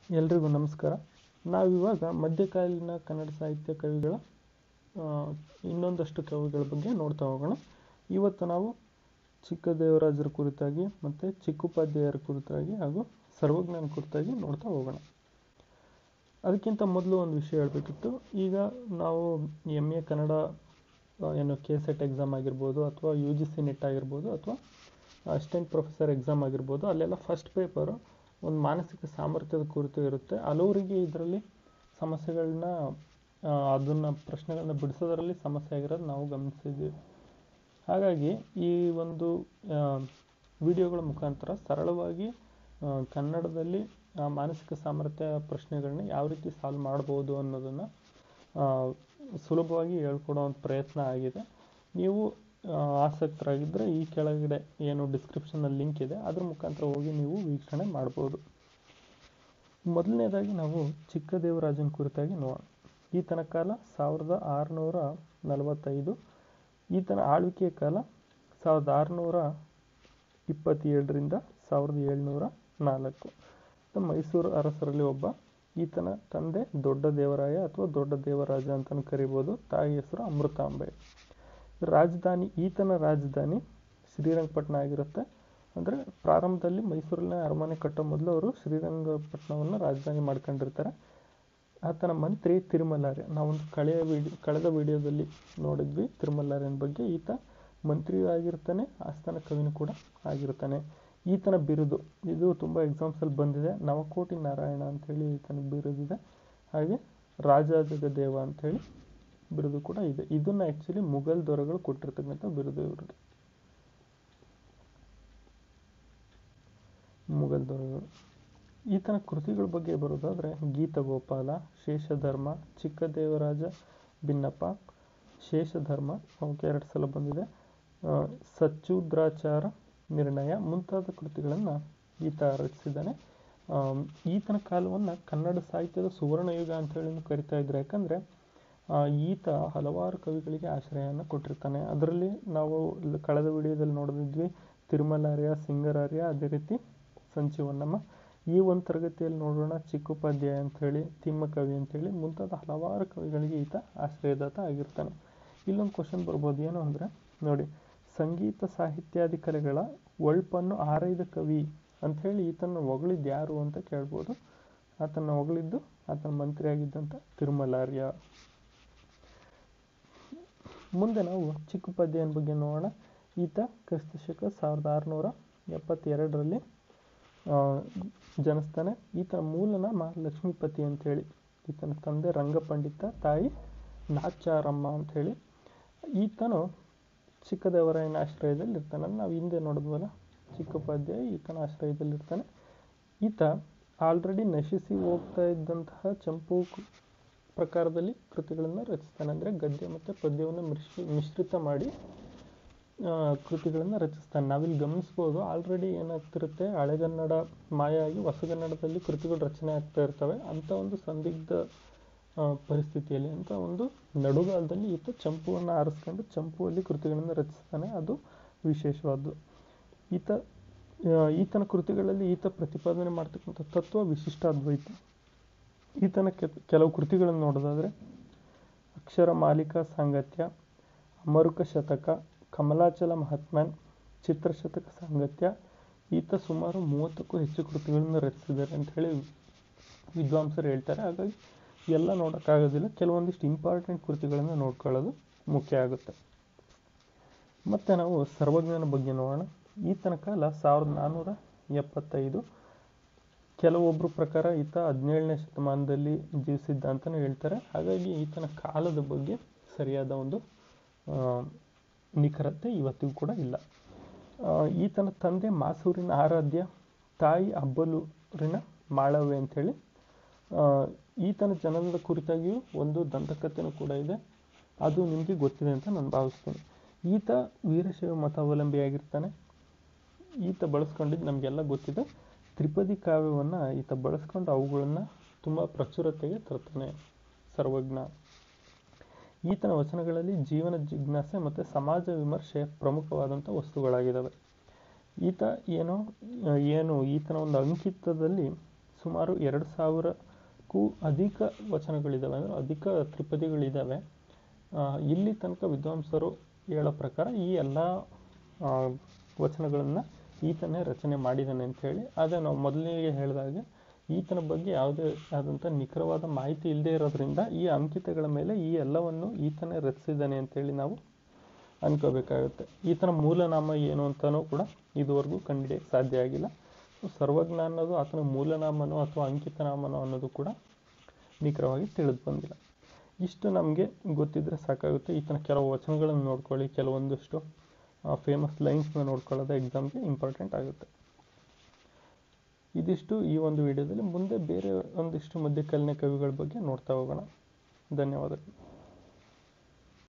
ಎಲ್ರಿಗೂ ನಮಸ್ಕಾರ ನಾವಿವಾಗ ಮಧ್ಯಕಾಲೀನ ಕನ್ನಡ ಸಾಹಿತ್ಯ ಕವಿಗಳ ಆ, ಇನ್ನೊಂದಷ್ಟು ಕವಿಗಳ ಬಗ್ಗೆ ನೋಡ್ತಾ ಹೋಗೋಣ ಇವತ್ತು ನಾವು ಚಿಕ್ಕದೇವರಾಜರ ಕುರಿತಾಗಿ ಮತ್ತು ಚಿಕ್ಕುಪಾಧ್ಯಾಯರ ಕುರಿತಾಗಿ ಹಾಗೂ ಸರ್ವಜ್ಞನ ಕುರಿತಾಗಿ ನೋಡ್ತಾ ಹೋಗೋಣ ಅದಕ್ಕಿಂತ ಮೊದಲು ಒಂದು ವಿಷಯ ಹೇಳಬೇಕಿತ್ತು ಈಗ ನಾವು ಎಮ್ ಎ ಕನ್ನಡ ಆ, ಏನು ಕೆ ಸೆಟ್ ಎಕ್ಸಾಮ್ ಆಗಿರ್ಬೋದು ಅಥವಾ ಯು ಜಿ ಸಿ ನೆಟ್ ಆಗಿರ್ಬೋದು ಅಥವಾ ಅಸಿಸ್ಟೆಂಟ್ ಪ್ರೊಫೆಸರ್ ಎಕ್ಸಾಮ್ ಆಗಿರ್ಬೋದು ಅಲ್ಲೆಲ್ಲ ಫಸ್ಟ್ ಪೇಪರು ಒಂದು ಮಾನಸಿಕ ಸಾಮರ್ಥ್ಯದ ಕುರಿತು ಇರುತ್ತೆ ಹಲವರಿಗೆ ಇದರಲ್ಲಿ ಸಮಸ್ಯೆಗಳನ್ನ ಅದನ್ನು ಪ್ರಶ್ನೆಗಳನ್ನ ಬಿಡಿಸೋದ್ರಲ್ಲಿ ಸಮಸ್ಯೆ ಆಗಿರೋದು ನಾವು ಗಮನಿಸಿದ್ದೀವಿ ಹಾಗಾಗಿ ಈ ಒಂದು ವಿಡಿಯೋಗಳ ಮುಖಾಂತರ ಸರಳವಾಗಿ ಆ, ಕನ್ನಡದಲ್ಲಿ ಆ, ಮಾನಸಿಕ ಸಾಮರ್ಥ್ಯ ಪ್ರಶ್ನೆಗಳನ್ನ ಯಾವ ರೀತಿ ಸಾಲ್ವ್ ಮಾಡ್ಬೋದು ಅನ್ನೋದನ್ನು ಸುಲಭವಾಗಿ ಹೇಳ್ಕೊಡೋ ಒಂದು ಪ್ರಯತ್ನ ಆಗಿದೆ ನೀವು ಆ, ಆಸಕ್ತರಾಗಿದ್ದರೆ ಈ ಕೆಳಗಡೆ ಏನು ಡಿಸ್ಕ್ರಿಪ್ಷನಲ್ಲಿ ಲಿಂಕ್ ಇದೆ ಅದ್ರ ಮುಖಾಂತರ ಹೋಗಿ ನೀವು ವೀಕ್ಷಣೆ ಮಾಡ್ಬೋದು ಮೊದಲನೇದಾಗಿ ನಾವು ಚಿಕ್ಕದೇವರಾಜನ ಕುರಿತಾಗಿ ನೋಡೋಣ ಈತನ ಕಾಲ ಸಾವಿರದ ಆರುನೂರ ನಲವತ್ತೈದು ಈತನ ಆಳ್ವಿಕೆಯ ಕಾಲ ಸಾವಿರದ ಆರುನೂರ ಇಪ್ಪತ್ತೇಳರಿಂದ ಸಾವಿರದ ಏಳ್ನೂರ ನಾಲ್ಕು ಈತ ಮೈಸೂರು ಅರಸರಲ್ಲಿ ಒಬ್ಬ ಈತನ ತಂದೆ ದೊಡ್ಡ ದೇವರಾಯ ಅಥವಾ ದೊಡ್ಡ ದೇವರಾಜ ಅಂತಲೂ ಕರಿಬೋದು ತಾಯಿ ಹೆಸರು ಅಮೃತಾಂಬೆ ರಾಜಧಾನಿ ಈತನ ರಾಜಧಾನಿ ಶ್ರೀರಂಗಪಟ್ಟಣ ಆಗಿರುತ್ತೆ ಅಂದರೆ ಪ್ರಾರಂಭದಲ್ಲಿ ಮೈಸೂರಿನ ಅರಮನೆ ಕಟ್ಟೋ ಮೊದಲು ಅವರು ಶ್ರೀರಂಗಪಟ್ಟಣವನ್ನು ರಾಜಧಾನಿ ಮಾಡ್ಕೊಂಡಿರ್ತಾರೆ ಆತನ ಮಂತ್ರಿ ತಿರುಮಲಾರ್ಯ ನಾವೊಂದು ಕಳೆಯ ವಿಡಿಯೋ ಕಳೆದ ವಿಡಿಯೋದಲ್ಲಿ ನೋಡಿದ್ವಿ ತಿರುಮಲಾರ್ಯನ ಬಗ್ಗೆ ಈತ ಮಂತ್ರಿಯೂ ಆಗಿರ್ತಾನೆ ಆಸ್ಥಾನ ಕವಿನೂ ಕೂಡ ಆಗಿರ್ತಾನೆ ಈತನ ಬಿರುದು ಇದು ತುಂಬ ಎಕ್ಸಾಮ್ಸಲ್ಲಿ ಬಂದಿದೆ ನವಕೋಟಿ ನಾರಾಯಣ ಅಂಥೇಳಿ ಈತನ ಬಿರುದಿದೆ ಹಾಗೆ ರಾಜಾಜಗದೇವ ಅಂಥೇಳಿ ಬಿರುದು ಕೂಡ ಇದೆ ಇದನ್ನ ಆ್ಯಕ್ಚುಲಿ ಮುಘಲ್ ದೊರೆಗಳು ಕೊಟ್ಟಿರ್ತಕ್ಕಂಥ ಬಿರುದು ಇವ್ರಿಗೆ ಮುಘಲ್ ದೊರೆಗಳು ಈತನ ಕೃತಿಗಳ ಬಗ್ಗೆ ಬರೋದಾದರೆ ಗೀತಗೋಪಾಲ ಶೇಷಧರ್ಮ ಚಿಕ್ಕದೇವರಾಜ ಭಿನ್ನಪ್ಪ ಶೇಷಧರ್ಮ ಅವಕ್ಕೆ ಎರಡು ಸಲ ಬಂದಿದೆ ಆ, ಸಚ್ಚೂದ್ರಾಚಾರ ನಿರ್ಣಯ ಮುಂತಾದ ಕೃತಿಗಳನ್ನು ಈತ ರಚಿಸಿದ್ದಾನೆ ಆ, ಈತನ ಕಾಲವನ್ನು ಕನ್ನಡ ಸಾಹಿತ್ಯದ ಸುವರ್ಣಯುಗ ಅಂತ ಹೇಳಿ ಕರಿತಾ ಇದ್ರು ಯಾಕಂದರೆ ಈತ ಹಲವಾರು ಕವಿಗಳಿಗೆ ಆಶ್ರಯವನ್ನು ಕೊಟ್ಟಿರ್ತಾನೆ ಅದರಲ್ಲಿ ನಾವು ಲ್- ಕಳೆದ ವಿಡಿಯೋದಲ್ಲಿ ನೋಡಿದ್ವಿ ತಿರುಮಲಾರ್ಯ ಸಿಂಗರಾರ್ಯ ಅದೇ ರೀತಿ ಸಂಚೀವನ್ನಮ್ಮ ಈ ಒಂದು ತರಗತಿಯಲ್ಲಿ ನೋಡೋಣ ಚಿಕ್ಕೋಪಾಧ್ಯಾಯ ಅಂಥೇಳಿ ತಿಮ್ಮಕವಿ ಅಂಥೇಳಿ ಮುಂತಾದ ಹಲವಾರು ಕವಿಗಳಿಗೆ ಈತ ಆಶ್ರಯದಾತ ಆಗಿರ್ತಾನೆ ಇಲ್ಲೊಂದು ಕ್ವಶನ್ ಬರ್ಬೋದು ಏನು ಅಂದರೆ ನೋಡಿ ಸಂಗೀತ ಸಾಹಿತ್ಯಾದಿ ಕಲೆಗಳ ಒಳ್ಪನ್ನು ಆರೈದ ಕವಿ ಅಂಥೇಳಿ ಈತನ ಹೊಗಳಿದ್ದು ಯಾರು ಅಂತ ಕೇಳ್ಬೋದು ಆತನ ಹೊಗಳಿದ್ದು ಆತನ ಮಂತ್ರಿ ಆಗಿದ್ದಂಥ ತಿರುಮಲಾರ್ಯ ಮುಂದೆ ನಾವು ಚಿಕ್ಕುಪಾಧ್ಯಾಯನ ಬಗ್ಗೆ ನೋಡೋಣ ಈತ ಕ್ರಿಸ್ತ ಶಕ ಸಾವಿರದ ಆರುನೂರ ಎಪ್ಪತ್ತೆರಡರಲ್ಲಿ ಆ, ಜನಿಸ್ತಾನೆ ಈತನ ಮೂಲ ನಾಮ ಲಕ್ಷ್ಮೀಪತಿ ಅಂಥೇಳಿ ಈತನ ತಂದೆ ರಂಗಪಂಡಿತ ತಾಯಿ ನಾಚಾರಮ್ಮ ಅಂಥೇಳಿ ಈತನು ಚಿಕ್ಕದೇವರಾಯನ ಆಶ್ರಯದಲ್ಲಿ ಇರ್ತಾನೆ ನಾವು ಹಿಂದೆ ನೋಡಿದ್ವಲ್ಲ ಚಿಕ್ಕೋಪಾಧ್ಯಾಯ ಈತನ ಆಶ್ರಯದಲ್ಲಿ ಇರ್ತಾನೆ ಈತ ಆಲ್ರೆಡಿ ನಶಿಸಿ ಹೋಗ್ತಾ ಇದ್ದಂತಹ ಚಂಪು ಕು- ಪ್ರಕಾರದಲ್ಲಿ ಕೃತಿಗಳನ್ನು ರಚಿಸ್ತಾನೆ ಅಂದರೆ ಗದ್ಯ ಮತ್ತು ಪದ್ಯವನ್ನು ಮಿಶ್ರಿ ಮಿಶ್ರಿತ ಮಾಡಿ ಆ, ಕೃತಿಗಳನ್ನು ರಚಿಸ್ತಾನೆ ನಾವಿಲ್ಲಿ ಗಮನಿಸ್ಬೋದು ಆಲ್ರೆಡಿ ಏನಾಗ್ತಿರುತ್ತೆ ಹಳೆಗನ್ನಡ ಮಾಯ ಆಗಿ ಹೊಸಗನ್ನಡದಲ್ಲಿ ಕೃತಿಗಳು ರಚನೆ ಆಗ್ತಾ ಇರ್ತವೆ ಅಂಥ ಒಂದು ಸಂದಿಗ್ಧ ಆ, ಪರಿಸ್ಥಿತಿಯಲ್ಲಿ ಅಂತ ಒಂದು ನಡುಗಾಲದಲ್ಲಿ ಈತ ಚಂಪುವನ್ನು ಆರಿಸ್ಕೊಂಡು ಚಂಪುವಲ್ಲಿ ಕೃತಿಗಳನ್ನು ರಚಿಸ್ತಾನೆ ಅದು ವಿಶೇಷವಾದ್ದು ಈತ ಆ, ಈತನ ಕೃತಿಗಳಲ್ಲಿ ಈತ ಪ್ರತಿಪಾದನೆ ಮಾಡ್ತಕ್ಕಂಥ ತತ್ವ ವಿಶಿಷ್ಟ ಅದ್ವೈತ ಈತನ ಕೆ- ಕೆಲವು ಕೃತಿಗಳನ್ನು ನೋಡೋದಾದರೆ ಅಕ್ಷರ ಮಾಲಿಕಾ ಸಾಂಗತ್ಯ ಅಮರುಕ ಶತಕ ಕಮಲಾಚಲ ಮಹಾತ್ಮನ್ ಚಿತ್ರಶತಕ ಸಾಂಗತ್ಯ ಈತ ಸುಮಾರು ಮೂವತ್ತಕ್ಕೂ ಹೆಚ್ಚು ಕೃತಿಗಳನ್ನು ರಚಿಸಿದ್ದಾರೆ ಅಂತ ಹೇಳಿ ವಿದ್ವಾಂಸರು ಹೇಳ್ತಾರೆ ಹಾಗಾಗಿ ಎಲ್ಲ ನೋಡೋಕ್ಕಾಗೋದಿಲ್ಲ ಕೆಲವೊಂದಿಷ್ಟು ಇಂಪಾರ್ಟೆಂಟ್ ಕೃತಿಗಳನ್ನು ನೋಡ್ಕೊಳ್ಳೋದು ಮುಖ್ಯ ಆಗುತ್ತೆ ಮತ್ತು ನಾವು ಸರ್ವಜ್ಞನ ಬಗ್ಗೆ ನೋಡೋಣ ಈತನ ಕಾಲ ಸಾವಿರದ ನಾನ್ನೂರ ಎಪ್ಪತ್ತೈದು ಕೆಲವೊಬ್ಬರ ಪ್ರಕಾರ ಈತ ಹದಿನೇಳನೇ ಶತಮಾನದಲ್ಲಿ ಜೀವಿಸಿದ್ದ ಅಂತಲೂ ಹೇಳ್ತಾರೆ ಹಾಗಾಗಿ ಈತನ ಕಾಲದ ಬಗ್ಗೆ ಸರಿಯಾದ ಒಂದು ಆ, ನಿಖರತೆ ಇವತ್ತಿಗೂ ಕೂಡ ಇಲ್ಲ ಆ, ಈತನ ತಂದೆ ಮಾಸೂರಿನ ಆರಾಧ್ಯ ತಾಯಿ ಅಬ್ಬಲೂರಿನ ಮಾಳವ್ಯ ಅಂಥೇಳಿ ಆ, ಈತನ ಜನನದ ಕುರಿತಾಗಿಯೂ ಒಂದು ದಂತಕಥೆನೂ ಕೂಡ ಇದೆ ಅದು ನಿಮಗೆ ಗೊತ್ತಿದೆ ಅಂತ ನಾನು ಭಾವಿಸ್ತೀನಿ ಈತ ವೀರಶೈವ ಮತಾವಲಂಬಿಯಾಗಿರ್ತಾನೆ ಈತ ಬಳಸ್ಕೊಂಡಿದ್ದು ನಮಗೆಲ್ಲ ಗೊತ್ತಿದೆ ತ್ರಿಪದಿ ಕಾವ್ಯವನ್ನು ಈತ ಬಳಸ್ಕೊಂಡು ಅವುಗಳನ್ನು ತುಂಬ ಪ್ರಚುರತೆಗೆ ತರ್ತಾನೆ ಸರ್ವಜ್ಞ ಈತನ ವಚನಗಳಲ್ಲಿ ಜೀವನ ಜಿಜ್ಞಾಸೆ ಮತ್ತು ಸಮಾಜ ವಿಮರ್ಶೆ ಪ್ರಮುಖವಾದಂಥ ವಸ್ತುಗಳಾಗಿದ್ದಾವೆ ಈತ ಏನೋ ಏನು ಈತನ ಒಂದು ಅಂಕಿತದಲ್ಲಿ ಸುಮಾರು ಎರಡು ಸಾವಿರಕ್ಕೂ ಅಧಿಕ ವಚನಗಳಿದ್ದಾವೆ ಅಂದರೆ ಅಧಿಕ ತ್ರಿಪದಿಗಳಿದ್ದಾವೆ ಆ, ಇಲ್ಲಿ ತನಕ ವಿದ್ವಾಂಸರು ಹೇಳೋ ಪ್ರಕಾರ ಈ ಎಲ್ಲ ವಚನಗಳನ್ನು ಈತನೇ ರಚನೆ ಮಾಡಿದ್ದಾನೆ ಅಂತ ಹೇಳಿ ಆದರೆ ನಾವು ಮೊದಲಿಗೆ ಹೇಳಿದಾಗೆ ಈತನ ಬಗ್ಗೆ ಯಾವುದೇ ಆದಂಥ ನಿಖರವಾದ ಮಾಹಿತಿ ಇಲ್ಲದೆ ಇರೋದ್ರಿಂದ ಈ ಅಂಕಿತಗಳ ಮೇಲೆ ಈ ಎಲ್ಲವನ್ನು ಈತನೇ ರಚಿಸಿದ್ದಾನೆ ಅಂತೇಳಿ ನಾವು ಅನ್ಕೋಬೇಕಾಗುತ್ತೆ ಈತನ ಮೂಲನಾಮ ಏನು ಅಂತಲೂ ಕೂಡ ಇದುವರೆಗೂ ಕಂಡುಹಿಡಿಯಕ್ಕೆ ಸಾಧ್ಯ ಆಗಿಲ್ಲ ಸೊ ಸರ್ವಜ್ಞ ಅನ್ನೋದು ಆತನ ಮೂಲನಾಮನೋ ಅಥವಾ ಅಂಕಿತ ನಾಮನೋ ಅನ್ನೋದು ಕೂಡ ನಿಖರವಾಗಿ ತಿಳಿದು ಬಂದಿಲ್ಲ ಇಷ್ಟು ನಮಗೆ ಗೊತ್ತಿದ್ರೆ ಸಾಕಾಗುತ್ತೆ ಈತನ ಕೆಲವು ವಚನಗಳನ್ನು ನೋಡ್ಕೊಳ್ಳಿ ಕೆಲವೊಂದಷ್ಟು ಫೇಮಸ್ ಲೈನ್ಸ್ನ ನೋಡ್ಕೊಳ್ಳೋದು ಎಕ್ಸಾಮ್ಗೆ ಇಂಪಾರ್ಟೆಂಟ್ ಆಗುತ್ತೆ ಇದಿಷ್ಟು ಈ ಒಂದು ವಿಡಿಯೋದಲ್ಲಿ ಮುಂದೆ ಬೇರೆ ಒಂದಿಷ್ಟು ಮಧ್ಯಕಾಲೀನ ಕವಿಗಳ ಬಗ್ಗೆ ನೋಡ್ತಾ ಹೋಗೋಣ ಧನ್ಯವಾದಗಳು